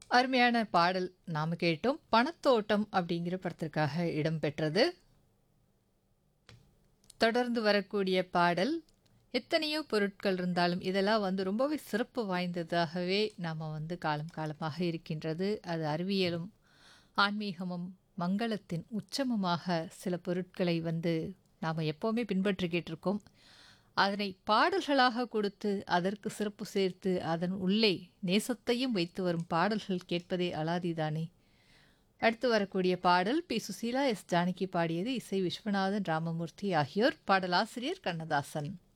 அருமையான பாடல் நாம கேட்டோம் பணத்தோட்டம் அப்படிங்கிற படத்திற்காக இடம்பெற்றது தொடர்ந்து வரக்கூடிய பாடல் எத்தனையோ பொருட்கள் இருந்தாலும் இதெல்லாம் வந்து ரொம்பவே சிறப்பு வாய்ந்ததாகவே நாம் வந்து காலம் காலமாக இருக்கின்றது அது அறிவியலும் ஆன்மீகமும் மங்களத்தின் உச்சமுமாக சில பொருட்களை வந்து நாம் எப்போவுமே பின்பற்றிக்கிட்டு இருக்கோம் அதனை பாடல்களாக கொடுத்து அதற்கு சிறப்பு சேர்த்து அதன் உள்ளே நேசத்தையும் வைத்து வரும் பாடல்கள் கேட்பதே அலாதிதானே அடுத்து வரக்கூடிய பாடல் பி சுசீலா எஸ் ஜானகி பாடியது இசை விஸ்வநாதன் ராமமூர்த்தி ஆகியோர் பாடலாசிரியர் கண்ணதாசன்